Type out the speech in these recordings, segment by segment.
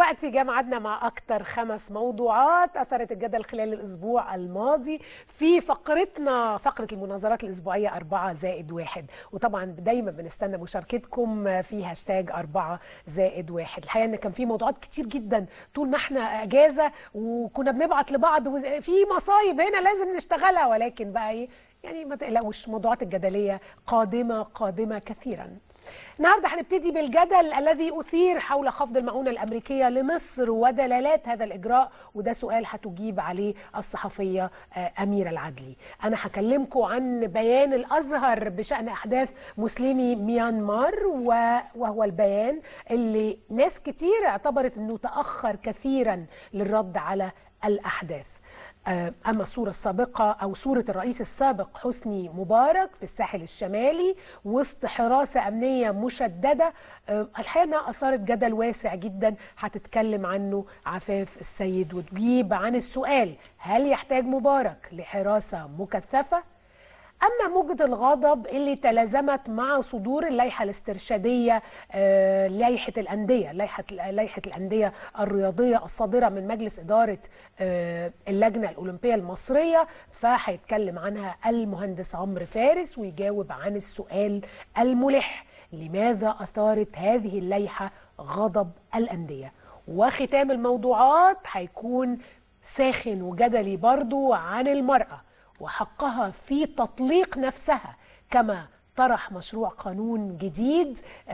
ودلوقتي جه ميعادنا مع اكتر خمس موضوعات اثرت الجدل خلال الاسبوع الماضي في فقرتنا فقره المناظرات الاسبوعيه أربعة زائد واحد وطبعا دايما بنستنى مشاركتكم في هاشتاج أربعة زائد واحد الحقيقه ان كان في موضوعات كتير جدا طول ما احنا اجازه وكنا بنبعت لبعض في مصايب هنا لازم نشتغلها ولكن بقى ايه يعني ما تقلقوش الموضوعات الجدليه قادمه قادمه كثيرا النهارده هنبتدي بالجدل الذي اثير حول خفض المعونه الامريكيه لمصر ودلالات هذا الاجراء وده سؤال هتجيب عليه الصحفيه اميره العدلي. انا هكلمكم عن بيان الازهر بشان احداث مسلمي ميانمار وهو البيان اللي ناس كتير اعتبرت انه تاخر كثيرا للرد على الاحداث. أما الصورة السابقة أو صورة الرئيس السابق حسني مبارك في الساحل الشمالي وسط حراسة أمنية مشددة الحقيقة أنها أثارت جدل واسع جدا هتتكلم عنه عفاف السيد وتجيب عن السؤال هل يحتاج مبارك لحراسة مكثفة؟ أما موجة الغضب اللي تلازمت مع صدور اللائحة الاسترشادية آه لائحة الأندية لائحة لائحة الأندية الرياضية الصادرة من مجلس إدارة آه اللجنة الأولمبية المصرية فهيتكلم عنها المهندس عمرو فارس ويجاوب عن السؤال الملح لماذا أثارت هذه اللائحة غضب الأندية وختام الموضوعات هيكون ساخن وجدلي برضو عن المرأة وحقها في تطليق نفسها كما طرح مشروع قانون جديد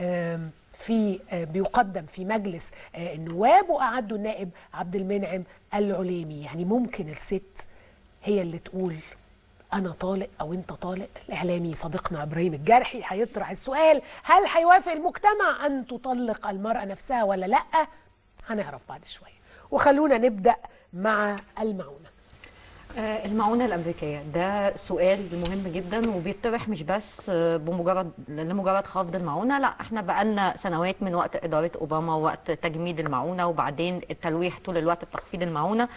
في بيقدم في مجلس النواب وأعده النائب عبد المنعم العليمي يعني ممكن الست هي اللي تقول أنا طالق أو أنت طالق الإعلامي صديقنا إبراهيم الجرحي هيطرح السؤال هل هيوافق المجتمع أن تطلق المرأة نفسها ولا لأ هنعرف بعد شوية وخلونا نبدأ مع المعونة المعونة الأمريكية ده سؤال مهم جدا وبيطرح مش بس بمجرد لمجرد خفض المعونة لا احنا بقالنا سنوات من وقت إدارة أوباما ووقت تجميد المعونة وبعدين التلويح طول الوقت بتخفيض المعونة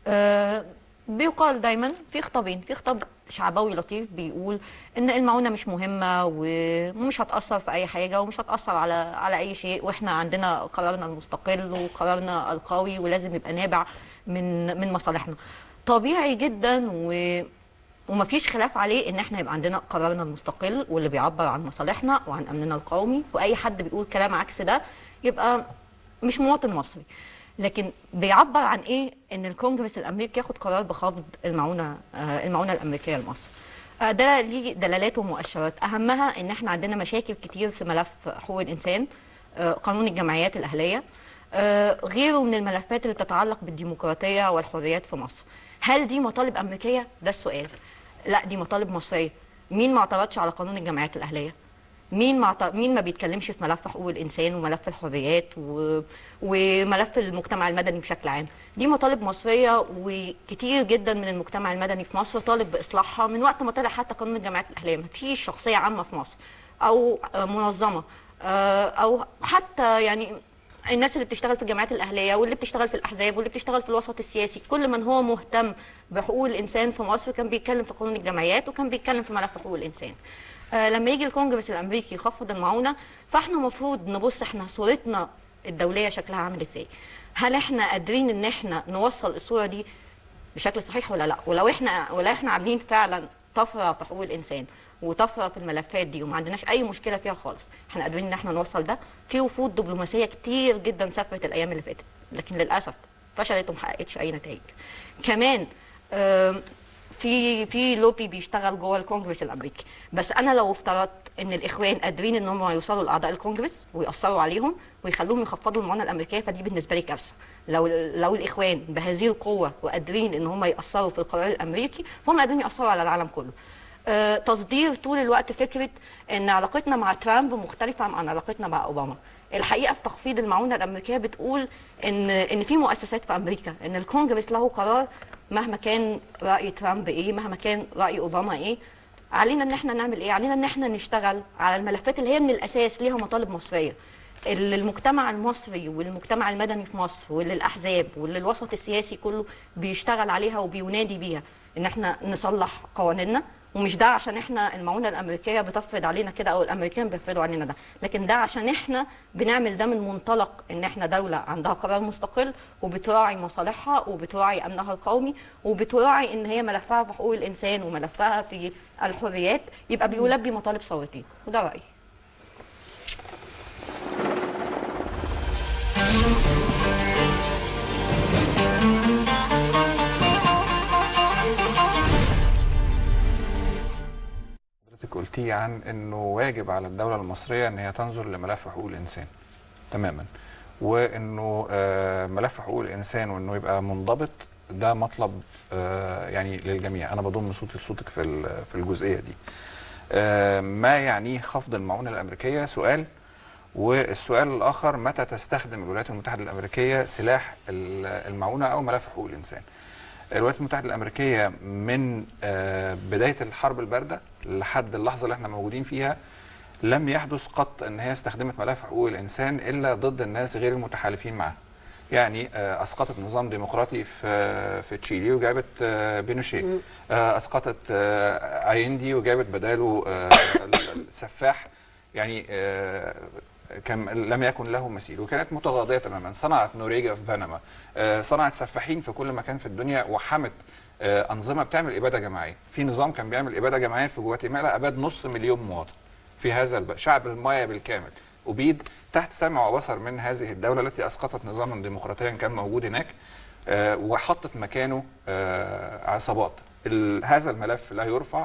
بيقال دايما في خطابين في خطاب شعبوي لطيف بيقول ان المعونه مش مهمه ومش هتاثر في اي حاجه ومش هتاثر على على اي شيء واحنا عندنا قرارنا المستقل وقرارنا القوي ولازم يبقى نابع من من مصالحنا طبيعي جدا و ومفيش خلاف عليه ان احنا يبقى عندنا قرارنا المستقل واللي بيعبر عن مصالحنا وعن امننا القومي واي حد بيقول كلام عكس ده يبقى مش مواطن مصري لكن بيعبر عن ايه ان الكونجرس الامريكي ياخد قرار بخفض المعونه المعونه الامريكيه لمصر ده ليه دلالات ومؤشرات اهمها ان احنا عندنا مشاكل كتير في ملف حقوق الانسان قانون الجمعيات الاهليه غيره من الملفات اللي بتتعلق بالديمقراطيه والحريات في مصر هل دي مطالب امريكيه ده السؤال لا دي مطالب مصريه مين ما اعترضش على قانون الجمعيات الاهليه مين ما مين ما بيتكلمش في ملف حقوق الانسان وملف الحريات و... وملف المجتمع المدني بشكل عام دي مطالب مصريه وكتير جدا من المجتمع المدني في مصر طالب باصلاحها من وقت ما طلع حتى قانون الجمعيات الاهليه ما فيش شخصيه عامه في مصر او منظمه او حتى يعني الناس اللي بتشتغل في الجامعات الاهليه واللي بتشتغل في الاحزاب واللي بتشتغل في الوسط السياسي كل من هو مهتم بحقوق الانسان في مصر كان بيتكلم في قانون الجمعيات وكان بيتكلم في ملف حقوق الانسان آه لما يجي الكونجرس الامريكي يخفض المعونه فاحنا المفروض نبص احنا صورتنا الدوليه شكلها عامل ازاي هل احنا قادرين ان احنا نوصل الصوره دي بشكل صحيح ولا لا ولو احنا ولا احنا عاملين فعلا طفره في حقوق الانسان وطفره في الملفات دي وما عندناش اي مشكله فيها خالص احنا قادرين ان احنا نوصل ده في وفود دبلوماسيه كتير جدا سافرت الايام اللي فاتت لكن للاسف فشلت وما حققتش اي نتائج كمان في في لوبي بيشتغل جوه الكونجرس الامريكي بس انا لو افترضت ان الاخوان قادرين ان هم يوصلوا لاعضاء الكونجرس ويأثروا عليهم ويخلوهم يخفضوا المعونه الامريكيه فدي بالنسبه لي كارثه لو لو الاخوان بهذه القوه وقادرين ان هم يأثروا في القرار الامريكي فهم قادرين يأثروا على العالم كله آه تصدير طول الوقت فكره ان علاقتنا مع ترامب مختلفه عن علاقتنا مع اوباما الحقيقه في تخفيض المعونه الامريكيه بتقول ان ان في مؤسسات في امريكا ان الكونجرس له قرار مهما كان راي ترامب ايه مهما كان راي اوباما ايه علينا ان احنا نعمل ايه علينا ان احنا نشتغل على الملفات اللي هي من الاساس ليها مطالب مصريه اللي المجتمع المصري والمجتمع المدني في مصر واللي الاحزاب واللي الوسط السياسي كله بيشتغل عليها وبينادي بيها ان احنا نصلح قوانيننا ومش ده عشان احنا المعونه الامريكيه بتفرض علينا كده او الامريكان بيفرضوا علينا ده لكن ده عشان احنا بنعمل ده من منطلق ان احنا دوله عندها قرار مستقل وبتراعي مصالحها وبتراعي امنها القومي وبتراعي ان هي ملفها في حقوق الانسان وملفها في الحريات يبقى بيلبي مطالب ثورتين وده رايي حضرتك قلتيه عن انه واجب على الدوله المصريه ان هي تنظر لملف حقوق الانسان تماما وانه آه، ملف حقوق الانسان وانه يبقى منضبط ده مطلب آه، يعني للجميع انا بضم صوتي لصوتك في ال- في الجزئيه دي آه، ما يعنيه خفض المعونه الامريكيه سؤال والسؤال الاخر متى تستخدم الولايات المتحده الامريكيه سلاح ال- المعونه او ملف حقوق الانسان الولايات المتحده الامريكيه من آه، بدايه الحرب البارده لحد اللحظه اللي احنا موجودين فيها لم يحدث قط ان هي استخدمت ملف حقوق الانسان الا ضد الناس غير المتحالفين معها يعني آه، اسقطت نظام ديمقراطي في في تشيلي وجابت آه، بينوشيه آه، اسقطت آه، ايندي وجابت بداله آه، السفاح يعني آه، كان لم يكن له مثيل وكانت متغاضيه تماما صنعت نوريجا في بنما آه، صنعت سفاحين في كل مكان في الدنيا وحمت آه، انظمه بتعمل اباده جماعيه في نظام كان بيعمل اباده جماعيه في جواتيمالا اباد نص مليون مواطن في هذا الب... شعب المايا بالكامل أبيد تحت سمع وبصر من هذه الدولة التي أسقطت نظاما ديمقراطيا كان موجود هناك آه، وحطت مكانه آه، عصابات ال- هذا الملف لا يرفع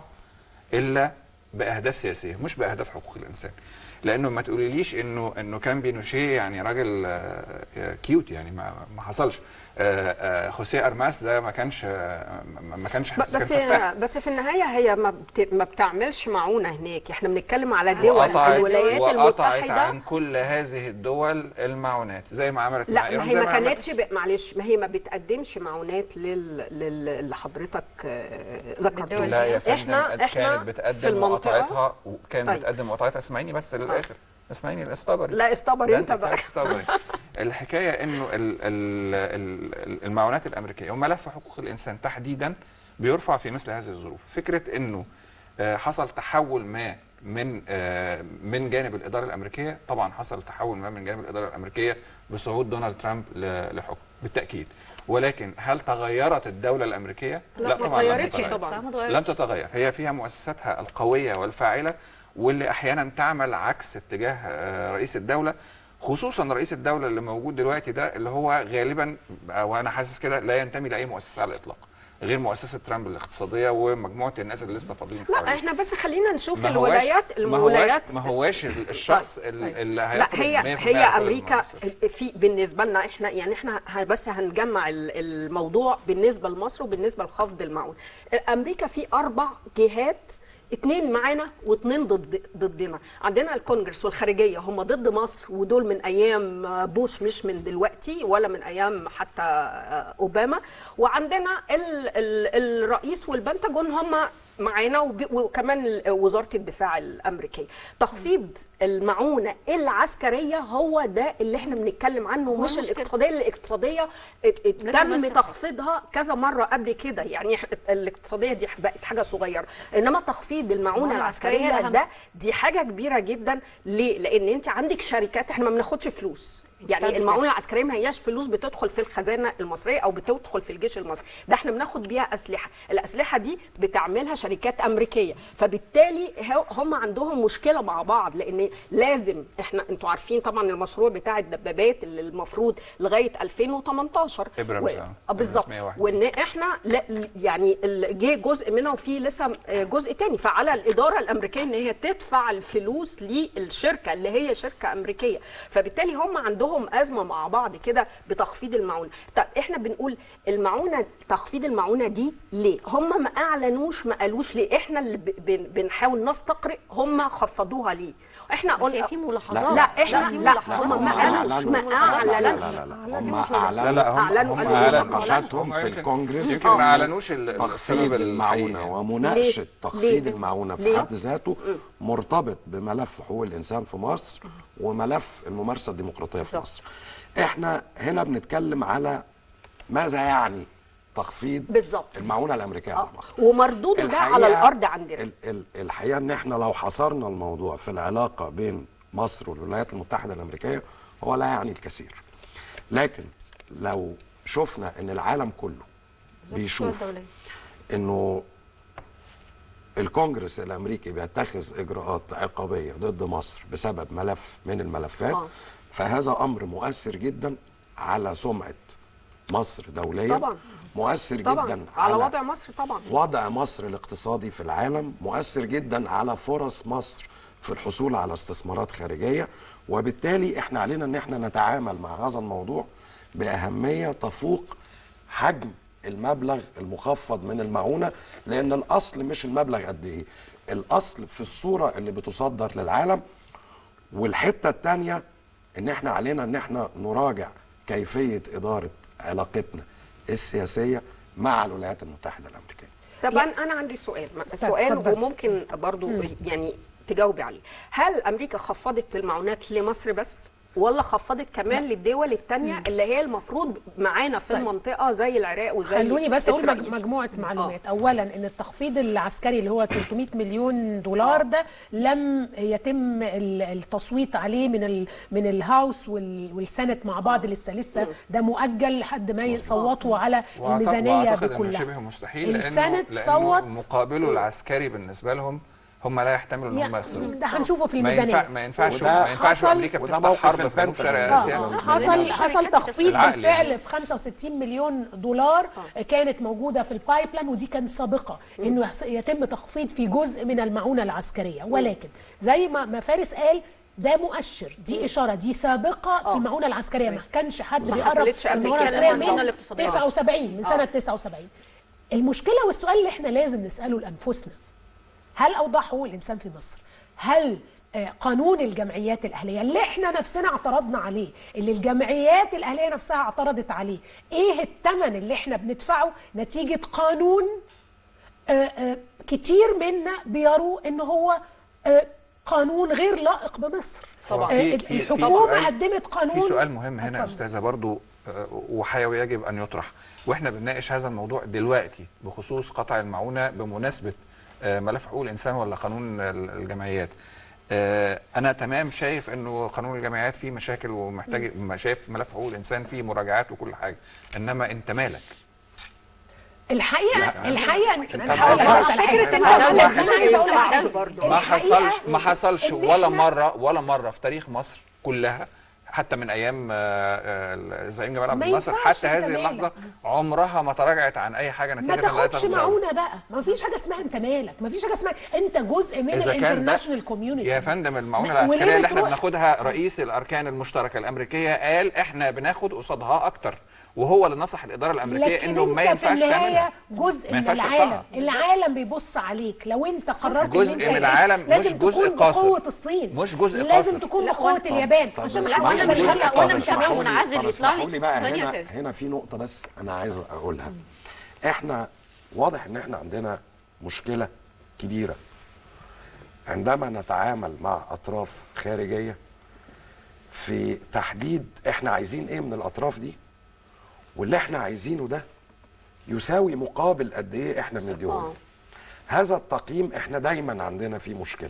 إلا بأهداف سياسية مش بأهداف حقوق الإنسان لأنه ما تقوليليش إنه إنه كان بينوشيه يعني راجل آه، كيوت يعني ما ما حصلش آه، آه، خوسيه أرماس ده ما كانش آه، ما ما كانش ب- كان بس سفاح. بس في النهايه هي ما, بت... ما بتعملش معونه هناك احنا بنتكلم على دول وقطعت الولايات وقطعت المتحده عن كل هذه الدول المعونات زي ما عملت مع لا إيران ما هي زي ما عملت- كانتش ب... معلش ما هي ما بتقدمش معونات لل... لل... اللي حضرتك آه، ذكرته للدول لا يا فندم احنا احنا كانت في بتقدم المنطقه مقاطعتها وكانت طيب. بتقدم مقاطعتها اسمعيني بس للاخر اسمعيني الاستبري لا استبر ده انت بقى كانت استبري الحكايه انه ال- ال- ال- المعونات الامريكيه وملف حقوق الانسان تحديدا بيرفع في مثل هذه الظروف فكره انه آه، حصل تحول ما من آه، من جانب الاداره الامريكيه طبعا حصل تحول ما من جانب الاداره الامريكيه بصعود دونالد ترامب ل- لحكم بالتاكيد ولكن هل تغيرت الدوله الامريكيه لا، ما طبعا لم اتغيرتش تتغير. طبعا. صح، ما اتغيرتش. لم تتغير هي فيها مؤسساتها القوية والفاعلة واللي أحيانا تعمل عكس اتجاه آه، رئيس الدولة خصوصا رئيس الدولة اللي موجود دلوقتي ده اللي هو غالبا وأنا حاسس كده لا ينتمي لأي مؤسسة على الإطلاق غير مؤسسة ترامب الاقتصادية ومجموعة الناس اللي لسه فاضلين لا حواليه. احنا بس خلينا نشوف ما هواش- الولايات ما الولايات هواش ما هواش ال- الشخص ال- اللي لا هيفرض هي 100% هي على كل امريكا المؤسسات. في بالنسبه لنا احنا يعني احنا ه- بس هنجمع ال- الموضوع بالنسبه لمصر وبالنسبه لخفض المعون امريكا في اربع جهات اتنين معانا واتنين ضد ضدنا عندنا الكونجرس والخارجيه هم ضد مصر ودول من ايام بوش مش من دلوقتي ولا من ايام حتى اوباما وعندنا ال ال الرئيس والبنتاجون هم معانا وب- وكمان وزاره الدفاع الامريكيه تخفيض المعونه العسكريه هو ده اللي احنا بنتكلم عنه مش المشكلة. الاقتصاديه الاقتصاديه ات- ات- لازم تم بس- تخفيضها كذا مره قبل كده يعني إح- الاقتصاديه دي بقت حاجه صغيره انما تخفيض المعونه المعونة العسكرية العسكريه أهم. ده دي حاجه كبيره جدا ليه لان انت عندك شركات احنا ما بناخدش فلوس يعني بتاخد المعونه العسكريه ما هياش فلوس بتدخل في الخزانه المصريه او بتدخل في الجيش المصري ده احنا بناخد بيها اسلحه الاسلحه دي بتعملها شركات امريكيه فبالتالي هو- هم عندهم مشكله مع بعض لان لازم احنا انتوا عارفين طبعا المشروع بتاع الدبابات اللي المفروض لغايه 2018 إبرامز، و- آه. آه، بالظبط 101. وان احنا لا يعني ال- جه جزء منها وفي لسه آه، جزء تاني فعلى الاداره الامريكيه ان هي تدفع الفلوس للشركه اللي هي شركه امريكيه فبالتالي هم عندهم ازمه مع بعض كده بتخفيض المعونه طب احنا بنقول المعونه تخفيض المعونه دي ليه هم ما اعلنوش ما قالوش ليه احنا اللي ب- بن- بنحاول نستقرئ هم خفضوها ليه احنا بس هي قلنا في ملاحظات لا احنا في لا ملاحظات. هم ما هم قالوش ما أعلنوا. لا لا اعلنوش لا لا لا هم لا اعلنوا لا هم أعلنوا هم قالوا أعلنوا نقاشاتهم هم في يمكن- الكونجرس يمكن آه. ما اعلنوش ال- السبب تخفيض الحقيقي المعونة يعني. ومناقشة ليه؟ تخفيض ليه؟ المعونة في ليه؟ حد ذاته مرتبط بملف حقوق الإنسان في مصر وملف الممارسة الديمقراطية في بالظبط. مصر احنا هنا بنتكلم على ماذا يعني تخفيض بالظبط. المعونه الامريكيه على مصر ومردوده ده على الحقيقة- الارض عندنا ال- ال- الحقيقه ان احنا لو حصرنا الموضوع في العلاقه بين مصر والولايات المتحده الامريكيه هو لا يعني الكثير لكن لو شفنا ان العالم كله بيشوف انه الكونجرس الامريكي بيتخذ اجراءات عقابيه ضد مصر بسبب ملف من الملفات آه. فهذا امر مؤثر جدا على سمعه مصر دوليا طبعا. مؤثر طبعا جدا على وضع مصر طبعا وضع مصر الاقتصادي في العالم مؤثر جدا على فرص مصر في الحصول على استثمارات خارجيه وبالتالي احنا علينا ان احنا نتعامل مع هذا الموضوع باهميه تفوق حجم المبلغ المخفض من المعونه لان الاصل مش المبلغ قد ايه الاصل في الصوره اللي بتصدر للعالم والحته الثانيه ان احنا علينا ان احنا نراجع كيفيه اداره علاقتنا السياسيه مع الولايات المتحده الامريكيه طبعا انا عندي سؤال سؤال اتفضل. وممكن برضو يعني تجاوبي عليه هل امريكا خفضت المعونات لمصر بس ولا خفضت كمان للدول الثانيه اللي هي المفروض معانا في طيب. المنطقه زي العراق وزي خلوني بس اقول مج- إسرائيل؟ مجموعه معلومات اولا ان التخفيض العسكري اللي هو 300 مليون دولار ده لم يتم ال- التصويت عليه من ال من الهاوس وال- والسنت مع بعض لسه لسه ده مؤجل لحد ما يصوتوا على وأعتقد- الميزانيه واعتقد انه بكلها شبه مستحيل لانه السنت لانه صوت مقابله العسكري بالنسبه لهم هم لا يحتملوا ان هم يعني يخسروا ده هنشوفه في ما ينفع الميزانيه ما ينفعش وده ما ينفعش حصل- امريكا وده بتفتح موقف حرب في جنوب البنتاجون. شرق آه، اسيا آه. حصل حصل تخفيض العقل بالفعل يعني. في 65 مليون دولار كانت موجوده في البايب لاين ودي كانت سابقه انه يحص- يتم تخفيض في جزء من المعونه العسكريه ولكن زي ما ما فارس قال ده مؤشر دي اشاره دي سابقه في المعونه العسكريه ما كانش حد ما بيقرب حصلتش قبل المعونه كده. العسكريه المنظومة من الاقتصادية. 79 من سنه 79 المشكله والسؤال اللي احنا لازم نساله لانفسنا هل اوضاع حقوق الانسان في مصر هل آه، قانون الجمعيات الاهليه اللي احنا نفسنا اعترضنا عليه اللي الجمعيات الاهليه نفسها اعترضت عليه ايه الثمن اللي احنا بندفعه نتيجه قانون آه، آه، كتير منا بيروا ان هو آه، قانون غير لائق بمصر طبعاً. آه، في- في- في الحكومه سؤال- قدمت قانون في سؤال مهم هنا يا اتفضل. استاذه برضو آه، وحيوي يجب ان يطرح واحنا بنناقش هذا الموضوع دلوقتي بخصوص قطع المعونه بمناسبه آه، ملف حقوق الانسان ولا قانون ال- الجمعيات آه، انا تمام شايف انه قانون الجمعيات فيه مشاكل ومحتاج ما شايف ملف حقوق الانسان فيه مراجعات وكل حاجه انما انت مالك الحقيقه الحقيقه أنت انا هقول لك بقى- بس على حاجة. فكره أنا هقول لك- ان أنا عايزة أقول لك التعديل حاجة. برضه ما الحقيقة حصلش ما حصلش إن ولا إحنا- مره ولا مره في تاريخ مصر كلها حتى من ايام آه، آه، الزعيم جمال عبد ما الناصر ينفعش حتى هذه أنت اللحظه مالك. عمرها ما تراجعت عن اي حاجه نتيجه ما إن لا تاخدش تاخد معونه بقى ما فيش حاجه اسمها انت مالك ما فيش حاجه اسمها انت جزء من اذا كان ده الانترناشونال كوميونتي يا فندم المعونه وليه العسكريه اللي احنا بتروح- بناخدها رئيس الاركان المشتركه الامريكيه قال احنا بناخد قصادها اكتر وهو اللي نصح الاداره الامريكيه لكن انه ما انت في ينفعش النهايه تعملها جزء ما من ينفعش العالم تقطعها. العالم بيبص عليك لو انت قررت جزء ان انت من تعيش، العالم مش لازم جزء تكون قاصر. بقوه الصين مش جزء لازم قاصر. تكون لا، بقوه وأنا- اليابان طب عشان بس مش لا، وأنا انا مش مش هلا- هلا وأنا وانا مش مش هموت. هموت منعزل طب يطلع لي اسمحوا لي بقى ثانية هنا فارس. هنا في نقطة بس أنا عايز أقولها. إحنا واضح إن إحنا عندنا مشكلة كبيرة عندما نتعامل مع أطراف خارجية في تحديد إحنا عايزين إيه من الأطراف دي واللي إحنا عايزينه ده يساوي مقابل قد إيه إحنا بنديه آه. هذا التقييم إحنا دايما عندنا فيه مشكلة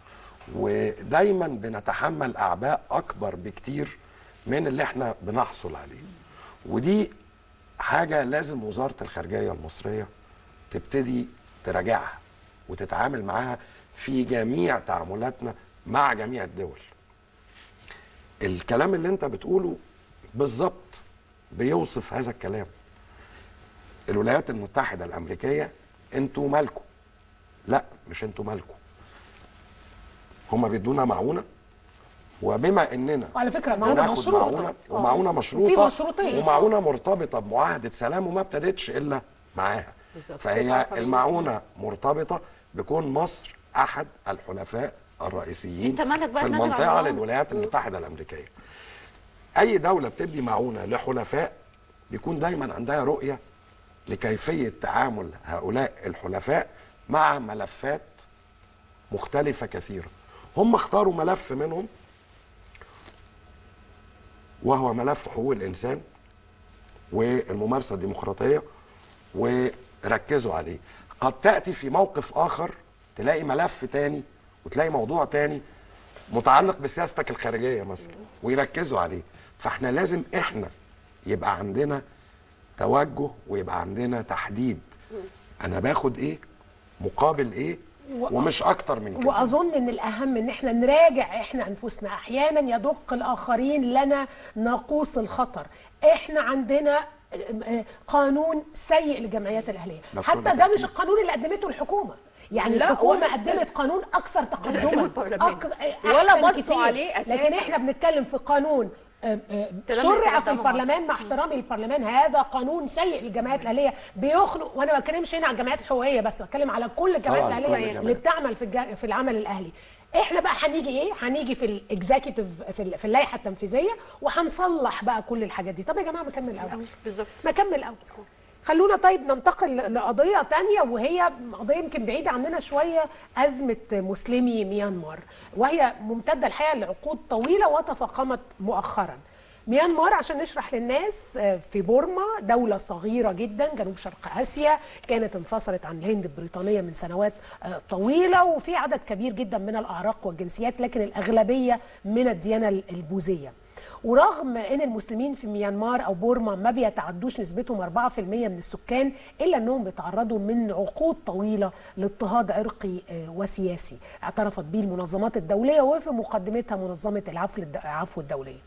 ودايما بنتحمل اعباء اكبر بكتير من اللي احنا بنحصل عليه ودي حاجه لازم وزاره الخارجيه المصريه تبتدي تراجعها وتتعامل معاها في جميع تعاملاتنا مع جميع الدول الكلام اللي انت بتقوله بالظبط بيوصف هذا الكلام الولايات المتحده الامريكيه انتوا مالكم لا مش انتوا مالكم هما بيدونا معونه وبما اننا وعلى فكره معونه بناخد مشروطه معونه ومعونه مشروطه وفي مشروطية. ومعونه مرتبطه بمعاهده سلام وما ابتدتش الا معاها فهي 79. المعونه مرتبطه بكون مصر احد الحلفاء الرئيسيين أنت مالك بقى في تنادي على المنطقه المعونة؟ للولايات المتحده الامريكيه اي دوله بتدي معونه لحلفاء بيكون دايما عندها رؤيه لكيفيه تعامل هؤلاء الحلفاء مع ملفات مختلفه كثيره هم اختاروا ملف منهم وهو ملف حقوق الانسان والممارسه الديمقراطيه وركزوا عليه قد تاتي في موقف اخر تلاقي ملف تاني وتلاقي موضوع تاني متعلق بسياستك الخارجيه مثلا ويركزوا عليه فاحنا لازم احنا يبقى عندنا توجه ويبقى عندنا تحديد انا باخد ايه مقابل ايه و- ومش اكتر من كده واظن ان الاهم ان احنا نراجع احنا انفسنا احيانا يدق الاخرين لنا ناقوس الخطر احنا عندنا آه، آه، قانون سيء للجمعيات الاهليه ده بكل حتى ده تأكيد. مش القانون اللي قدمته الحكومه يعني لا، الحكومه ولا- قدمت قانون اكثر تقدما البرلمان. أك- ولا أحسن بصوا كتير. عليه أساساً. لكن احنا بنتكلم في قانون آه، آه، تمام شرع في تقدمه البرلمان مع احترامي للبرلمان هذا قانون سيء للجمعيات الاهليه بيخلق وانا ما بتكلمش هنا على الجمعيات الحقوقيه بس بتكلم على كل الجمعيات طبعاً، كل الاهليه الجمعيات. اللي بتعمل في الج- في العمل الاهلي احنا بقى هنيجي ايه هنيجي في الاكزيكتيف في, ال- في اللائحه التنفيذيه وهنصلح بقى كل الحاجات دي طب يا جماعه ما نكمل الاول بالظبط ما كمل الاول خلونا طيب ننتقل لقضيه تانية وهي قضيه يمكن بعيده عننا شويه ازمه مسلمي ميانمار وهي ممتده الحقيقه لعقود طويله وتفاقمت مؤخرا ميانمار عشان نشرح للناس آه، في بورما دولة صغيرة جدا جنوب شرق آسيا كانت انفصلت عن الهند البريطانية من سنوات آه، طويلة وفي عدد كبير جدا من الأعراق والجنسيات لكن الأغلبية من الديانة البوذية ورغم ان المسلمين في ميانمار او بورما ما بيتعدوش نسبتهم 4% من السكان الا انهم بيتعرضوا من عقود طويله لاضطهاد عرقي آه، وسياسي اعترفت به المنظمات الدوليه وفي مقدمتها منظمه العفو الد- العفو الدوليه.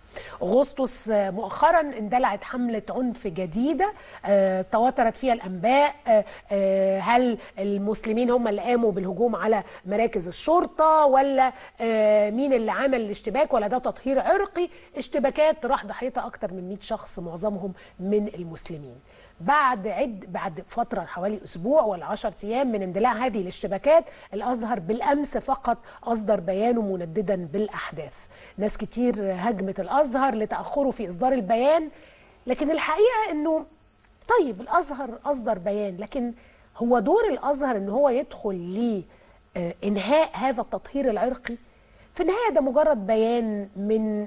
اغسطس آه، مؤخرا اندلعت حمله عنف جديده آه، تواترت فيها الانباء آه، آه، هل المسلمين هم اللي قاموا بالهجوم على مراكز الشرطه ولا آه، مين اللي عمل الاشتباك ولا ده تطهير عرقي اشتباكات راح ضحيتها اكتر من 100 شخص معظمهم من المسلمين بعد عد بعد فتره حوالي اسبوع ولا 10 ايام من اندلاع هذه الاشتباكات الازهر بالامس فقط اصدر بيانه منددا بالاحداث ناس كتير هجمت الازهر لتاخره في اصدار البيان لكن الحقيقه انه طيب الازهر اصدر بيان لكن هو دور الازهر ان هو يدخل ل آه، انهاء هذا التطهير العرقي في النهايه ده مجرد بيان من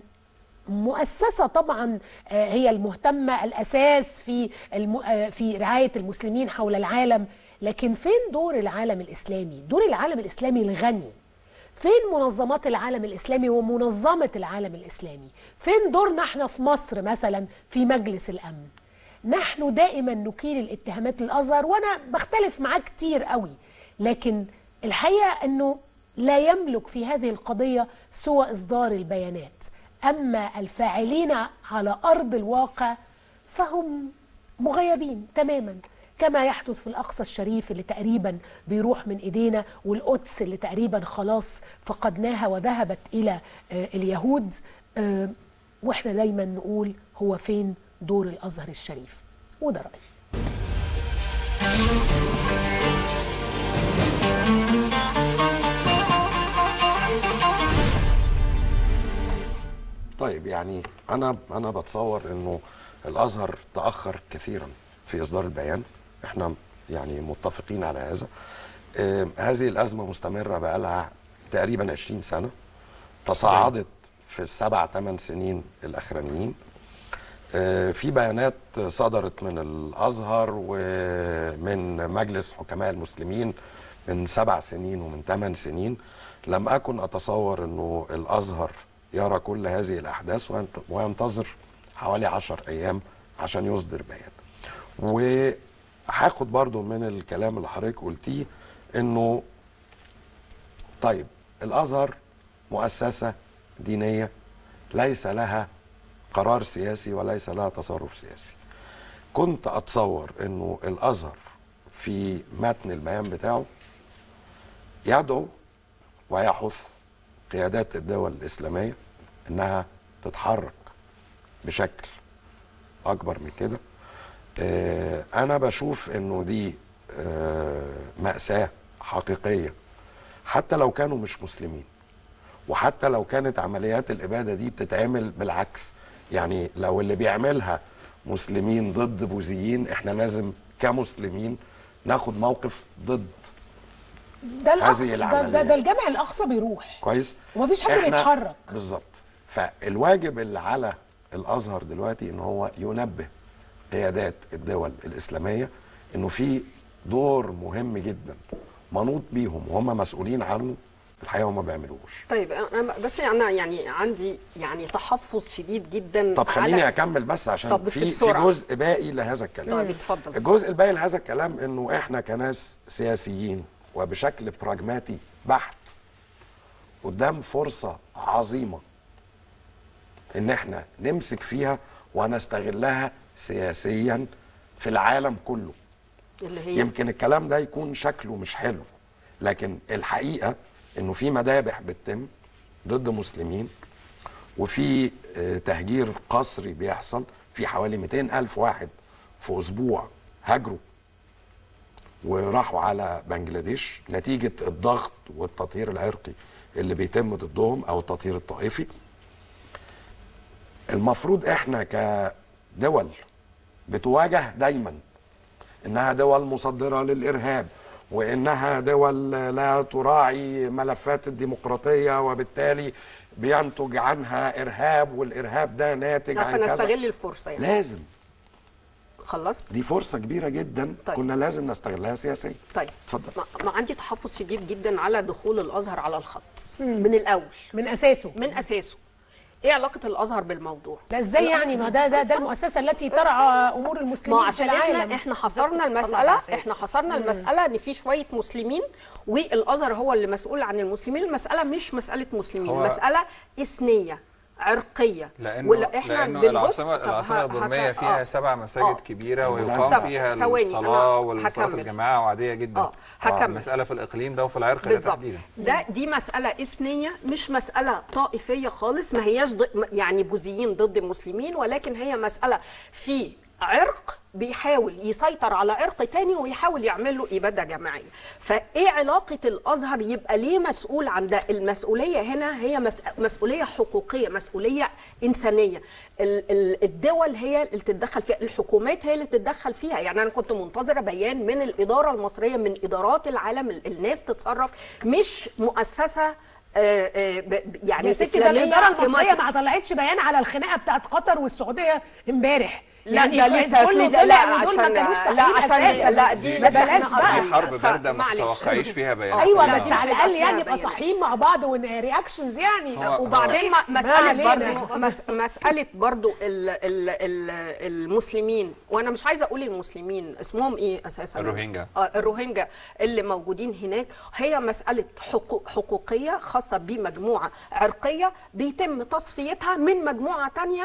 مؤسسة طبعا آه، هي المهتمة الأساس في الم... آه، في رعاية المسلمين حول العالم لكن فين دور العالم الإسلامي؟ دور العالم الإسلامي الغني فين منظمات العالم الإسلامي ومنظمة العالم الإسلامي؟ فين دورنا احنا في مصر مثلا في مجلس الأمن؟ نحن دائما نكيل الاتهامات للأزهر وأنا بختلف معاه كتير قوي لكن الحقيقة أنه لا يملك في هذه القضية سوى إصدار البيانات أما الفاعلين على أرض الواقع فهم مغيبين تماما كما يحدث في الأقصى الشريف اللي تقريبا بيروح من إيدينا والقدس اللي تقريبا خلاص فقدناها وذهبت إلى آه، اليهود آه، وإحنا دايما نقول هو فين دور الأزهر الشريف وده رأيي طيب يعني انا انا بتصور انه الازهر تاخر كثيرا في اصدار البيان احنا يعني متفقين على هذا آه هذه الازمه مستمره بقى لها تقريبا 20 سنه تصاعدت في السبع ثمان سنين الاخرانيين آه، في بيانات صدرت من الازهر ومن مجلس حكماء المسلمين من سبع سنين ومن ثمان سنين لم اكن اتصور انه الازهر يرى كل هذه الاحداث وينت- وينتظر حوالي عشر ايام عشان يصدر بيان وهاخد برضو من الكلام اللي حضرتك قلتيه انه طيب الازهر مؤسسه دينيه ليس لها قرار سياسي وليس لها تصرف سياسي كنت اتصور انه الازهر في متن البيان بتاعه يدعو ويحث قيادات الدول الاسلاميه انها تتحرك بشكل اكبر من كده آه، انا بشوف انه دي آه، ماساه حقيقيه حتى لو كانوا مش مسلمين وحتى لو كانت عمليات الاباده دي بتتعمل بالعكس يعني لو اللي بيعملها مسلمين ضد بوذيين احنا لازم كمسلمين ناخد موقف ضد ده الأقصى ده, ده, العمليات. ده الجامع الأقصى بيروح كويس ومفيش حد إحنا- بيتحرك بالظبط فالواجب اللي على الازهر دلوقتي ان هو ينبه قيادات الدول الاسلاميه انه في دور مهم جدا منوط بيهم وهم مسؤولين عنه الحقيقه هم ما بيعملوش طيب انا بس انا يعني عندي يعني تحفظ شديد جدا طب خليني على- اكمل بس عشان طب بس في في بسرعة. جزء باقي لهذا الكلام طيب اتفضل الجزء الباقي لهذا الكلام انه احنا كناس سياسيين وبشكل براجماتي بحت قدام فرصه عظيمه ان احنا نمسك فيها ونستغلها سياسيا في العالم كله اللي هي يمكن الكلام ده يكون شكله مش حلو لكن الحقيقه انه في مذابح بتتم ضد مسلمين وفي آه، تهجير قسري بيحصل في حوالي 200 ألف واحد في أسبوع هاجروا وراحوا على بنجلاديش نتيجة الضغط والتطهير العرقي اللي بيتم ضدهم أو التطهير الطائفي المفروض احنا كدول بتواجه دايما انها دول مصدره للارهاب وانها دول لا تراعي ملفات الديمقراطيه وبالتالي بينتج عنها ارهاب والارهاب ده ناتج عن كذا فنستغل الفرصه يعني لازم خلصت دي فرصه كبيره جدا طيب. كنا لازم نستغلها سياسيا طيب اتفضل ما ما عندي تحفظ شديد جدا على دخول الازهر على الخط من الاول من اساسه من اساسه ايه علاقه الازهر بالموضوع ده ازاي يعني ما ده ده ده المؤسسه التي ترعى امور ما المسلمين هو في عشان العالم احنا احنا حصرنا بالظبط. المساله طلع بقى احنا حصرنا المساله ان في شويه مسلمين والازهر هو اللي مسؤول عن المسلمين المساله مش مساله مسلمين هو- المساله اثنيه عرقيه لانه ولا احنا لانه بنبص العاصمه طب العاصمه ه- البرميه هك- فيها آه. سبع مساجد آه. كبيره طب ويقام فيها ثواني، أنا الصلاه والصلاه هكمل. الجماعه وعاديه جدا آه، هكمل. مساله في الاقليم ده وفي العرق ده بالظبط تحديدا ده دي مسألة إثنية مش مسألة طائفية خالص ما هياش ضد يعني بوذيين ضد المسلمين ولكن هي مسألة في عرق بيحاول يسيطر على عرق تاني ويحاول يعمل له إبادة جماعية فإيه علاقة الأزهر يبقى ليه مسؤول عن ده المسؤولية هنا هي مس- مسؤولية حقوقية مسؤولية إنسانية ال- ال- الدول هي اللي تتدخل فيها الحكومات هي اللي تتدخل فيها يعني أنا كنت منتظرة بيان من الإدارة المصرية من إدارات العالم ال- الناس تتصرف مش مؤسسة آه، آه، ب- ب- يعني يا ستي ده إسلامية الاداره في المصريه مصر. ما طلعتش بيان على الخناقه بتاعت قطر والسعوديه امبارح لا ده لسه كله أصل- لا طلع ودول عشان ما كانوش لا تحقيق عشان أساساً. لا دي بس بس إحنا بلاش بقى دي حرب ف- بارده ما معلش. تتوقعيش فيها بيان ايوه لا، بس دي مش على هيبقى الاقل فيها يعني نبقى بيان. صاحيين مع بعض ورياكشنز يعني هو- وبعدين ما- ما مسألة علينا. برضو مس مسألة برضو ال ال ال المسلمين وأنا مش عايزة أقول المسلمين اسمهم إيه أساسا؟ الروهينجا. آه الروهينجا اللي موجودين هناك هي مسألة حقوق حقوقية خاصة بمجموعة عرقية بيتم تصفيتها من مجموعة تانية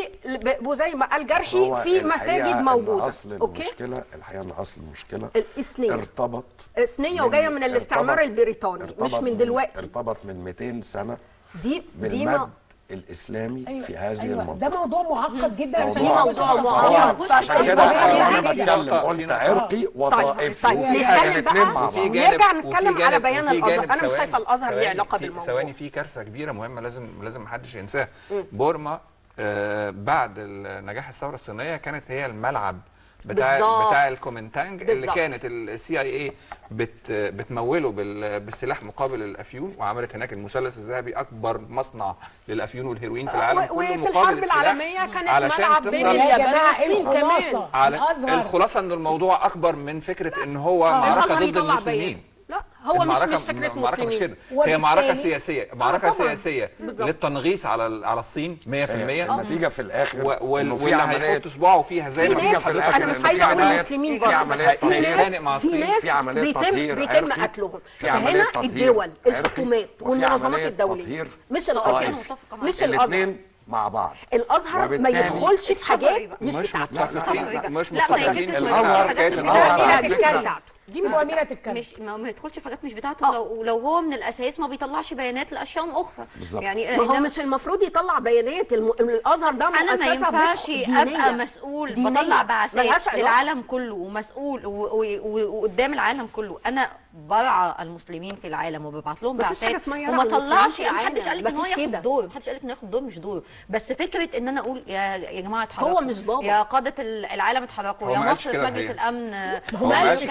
ول- وزي ما قال جرحي هو في الحقيقة مساجد إن موجودة اصل أوكي؟ المشكله الحقيقه ان اصل المشكله الإثنية ارتبط إثنية من- وجاية من الاستعمار ارتبط- البريطاني مش ارتبط من دلوقتي ارتبط من 200 سنه دي دي بالمد ما الاسلامي أيوة في هذه أيوة المنطقه ده موضوع معقد جدا عشان موضوع يبقى مش موضوع هنعرف معقد. نخش عشان في كده الموضوع انا ده. في بتكلم نقطة- قلت في نقطة. عرقي وطائفي طيب وفي نتكلم حاجه الاثنين بقى مع وفي بعض جانب نرجع وفي نتكلم على جانب- بيان وفي الأزهر. جانب أنا مش ثواني- شايفة الأزهر ليه ثواني، علاقة في- بالموضوع. ثواني في كارثه كبيره مهمه لازم لازم محدش ينساها بورما آه، بعد ال- نجاح الثوره الصينيه كانت هي الملعب بتاع بالظبط. بتاع الكومنتانج اللي بالظبط. كانت السي اي اي بت بتموله بال- بالسلاح مقابل الافيون وعملت هناك المثلث الذهبي اكبر مصنع للافيون والهيروين في العالم و- كله وفي مقابل الحرب السلاح العالمية كانت علشان ملعب تفضل- بين يا اليابان جماعه ايه والصين كمان الخلاصه على الازهر الخلاصه ان الموضوع اكبر من فكره ان هو معركه الأزهر ضد يطلع المسلمين بيان. لا هو مش المعركة- مش فكرة المعركة مش مسلمين كده هي وبالتالي- معركة سياسية معركة طبعاً. سياسية بالظبط. للتنغيص على ال- على الصين 100% النتيجه في الاخر و- وال- إنه في واللي عمليه هيحط صباعه فيها زي في ما نتيجة ناس في حضرتك الآخر انا إن مش عايزه في اقول عمليات- مسلمين في برضه عمليات في هيتخانق ناس مع في الصين، ناس في عمليات بيتم تطهير بيتم عرقي، قتلهم في عملية فهنا تطهير الدول عرقي، الحكومات وفي والمنظمات عملية الدوليه تطهير مش الازهر طائفي. مش الازهر الاثنين مع بعض الازهر ما وبالتالي- يدخلش في حاجات مش مش بتاعته متفقين لا، مش لا، ما هي متفقين فكرة الأزهر- حاجات مش الأزهر بتاعته. على دي فكرة- كانت بتاعته دي مش اميره تتكلم مش ما ما يدخلش في حاجات مش بتاعته لو لو هو من الاساس ما بيطلعش بيانات لاشياء اخرى بالظبط. يعني ما هو إنما مش المفروض يطلع بيانات الم... الازهر ده انا ما مؤسسة ينفعش بت- دينية. ابقى مسؤول دينية. بطلع ملهاش بعثات علاقة. للعالم كله ومسؤول و- و- و- وقدام العالم كله انا برعى المسلمين في العالم وببعت لهم مفيش بعثات حاجة اسمها يرعى وما المسلمين طلعش في يعني محدش العالم. قال لك ان هو مفيش ياخد كده. دور محدش قال لك انه ياخد دور مش دور بس فكره ان انا اقول يا يا جماعه اتحركوا هو مش بابا. يا قاده العالم اتحركوا هو يا ما قالش مصر كده مجلس الحقيقة. الامن هو ما قالش كده، كده. ما قالش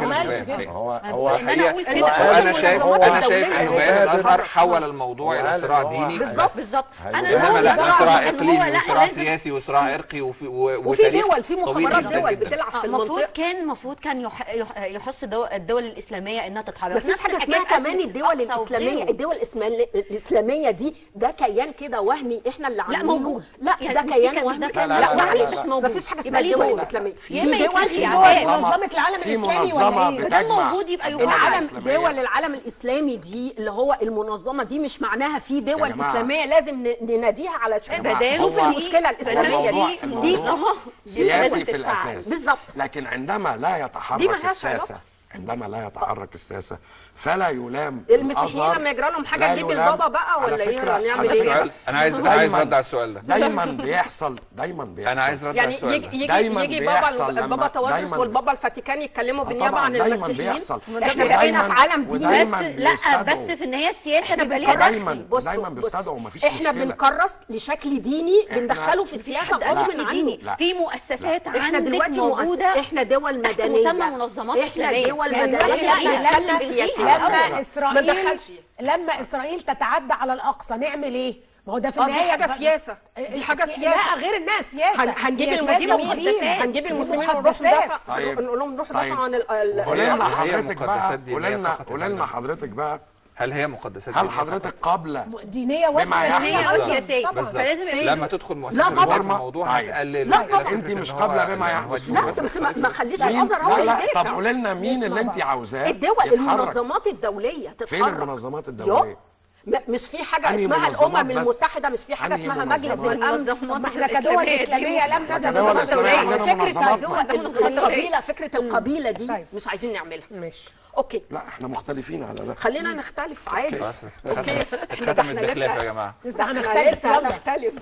كده ما قالش تبان. كده. هو هو إن أنا أقول كده. هو انا شايف المنظمات انا شايف الدولية ان هي بيان اللي الازهر بتفرق. حول الموضوع هو الى قال صراع إن هو ديني بالظبط بالظبط هيبقى انا إنما انما بقول لا صراع صراع إن هو اقليمي لا، وصراع لازم- سياسي وصراع عرقي وفي و- وفي وتاريخ دول في طويل مخابرات جداً دول جداً. بتلعب في المفروض المنطقه كان المفروض كان يح... يح... يحث دو... الدول الاسلاميه انها تتحرك مفيش نفس حاجه الحكاية اسمها كمان أزمة الدول الأقصى الاسلاميه وغيره. الدول الإسمال- الاسلاميه دي ده كيان كده وهمي احنا اللي لا عاملينه موجود. لا يعني ده مش كيان ده- مش ده وهمي كيان لا، لا، لا، معلش لا، موجود. مفيش حاجه يبقى اسمها ليه الدول دور. الاسلاميه يا إما في دول يتلغي في يعني. دول إيه؟ منظمة العالم في الإسلامي ولا منظمة إيه؟ ما دام بتجمع موجود يبقى الدول يبقى العالم الإسلامية. دول العالم الاسلامي دي اللي هو المنظمه دي مش معناها في دول يا جماعة. اسلاميه لازم ن- نناديها علشان جماعة، نشوف هو المشكله الاسلاميه الموضوع- دي الموضوع دي منظمة سياسي في تتفاعل. الاساس بالظبط لكن عندما لا دي يتحرك ملهاش الساسه علاقة. عندما لا يتحرك الساسه فلا يلام المسيحيين الأزهر، لما يجرى لهم حاجه لا نجيب يلام. البابا بقى على ولا ايه فكرة- ولا نعمل على ايه فكرة سؤال انا عايز انا عايز دايماً- ارد على السؤال ده دايما بيحصل دايما بيحصل انا عايز ارد على يعني السؤال يجي ده يجي, دايماً يجي بيحصل بابا لما- البابا توادرس دايماً- والبابا الفاتيكان يتكلموا بالنيابه طبعاً عن دايماً المسيحيين بيحصل. احنا بقينا في عالم ديني ودايماً بس لا بيستدعوا. بس في النهايه السياسه احنا بيبقى ليها بنكرس دايماً- بص دايماً بص بيستدعوا، مفيش احنا مشكلة. بنكرس لشكل ديني إحنا- بندخله في السياسه حد قال غصب في عنه ديني لا. في مؤسسات احنا عندك دلوقتي موجوده مؤسس... احنا دول تحت مدنيه مسمى منظمات احنا إسلامية. دول يعني مدنيه دلوقتي لا لا، نتكلم لا، سياسي لا، على لما فكرة. ما اسرائيل ندخلش لما اسرائيل تتعدى على الاقصى نعمل ايه؟ ما هو ده في آه، دي النهايه حاجة بقى- سياسة. دي حاجة سي- سياسة. لا غير انها سياسه هن... هنجيب هي المسلمين سياسة ودين. هنجيب دي المسلمين ونروح مقدسات. ندافع طيب. نقول لهم نروح طيب. ندافع عن ال- ال- قولي لنا هي حضرتك بقى مقدسات دينية قولي لنا فقط قولي لنا الآن. حضرتك بقى هل هي مقدسات هل دينية حضرتك فقط؟ قابله دينيه بما وسياسيه يحدث. دينية وسياسية. طبعاً. فلازم يبقى لما تدخل مؤسسه لا الدين طبعاً. في الموضوع طيب. هتقلل لا إلى طبعاً. فكرة أنت إن مش هو قابلة بما يعني يحدث هو في لا مصر. بس ما, ما خليش مين الازهر هو لا اللي لا طب يدافع قولي لنا مين نسمع اللي انت بقى. عاوزاه الدول يتحرك؟ المنظمات الدوليه تتحرك فين المنظمات الدوليه؟ م- مش في حاجه أنهي اسمها منظمات الامم بس؟ المتحده مش في حاجه أنهي اسمها مجلس منظمات؟ الامن طب ما احنا كدول اسلاميه لم ندع كدول منظمات إسلامية دولية. عندنا فكره منظمات. الدول- القبيله فكره القبيله دي طيب. مش عايزين نعملها ماشي اوكي لا احنا مختلفين على ده خلينا نختلف عادي خلاص اوكي اتختمت إحنا بخلاف لسه- يا جماعه لسه احنا هنختلف لسه يلا. هنختلف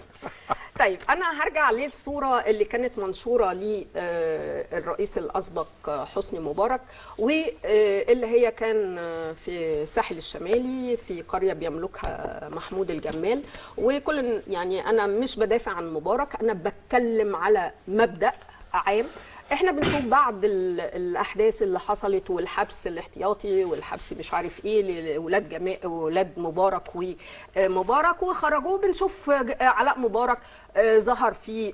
طيب انا هرجع للصوره اللي كانت منشوره للرئيس الاسبق آه، حسني مبارك واللي هي كان آه، في الساحل الشمالي في قريه بيملكها محمود الجمال وكل يعني انا مش بدافع عن مبارك انا بتكلم على مبدا عام احنا بنشوف بعض ال- الاحداث اللي حصلت والحبس الاحتياطي والحبس مش عارف ايه لاولاد جماعه اولاد مبارك ومبارك وخرجوه بنشوف ج- علاء مبارك آه، ظهر في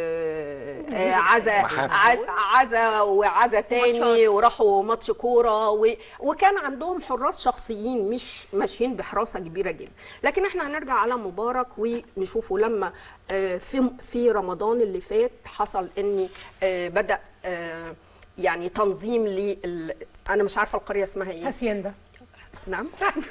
آه، آه، عزا محافل. ع- عزا وعزا تاني وراحوا ماتش كوره و- وكان عندهم حراس شخصيين مش ماشيين بحراسه كبيره جدا لكن احنا هنرجع على مبارك ونشوفه لما آه، في في رمضان اللي فات حصل ان آه، بدا آه، يعني تنظيم لل انا مش عارفه القريه اسمها ايه هاسيندا نعم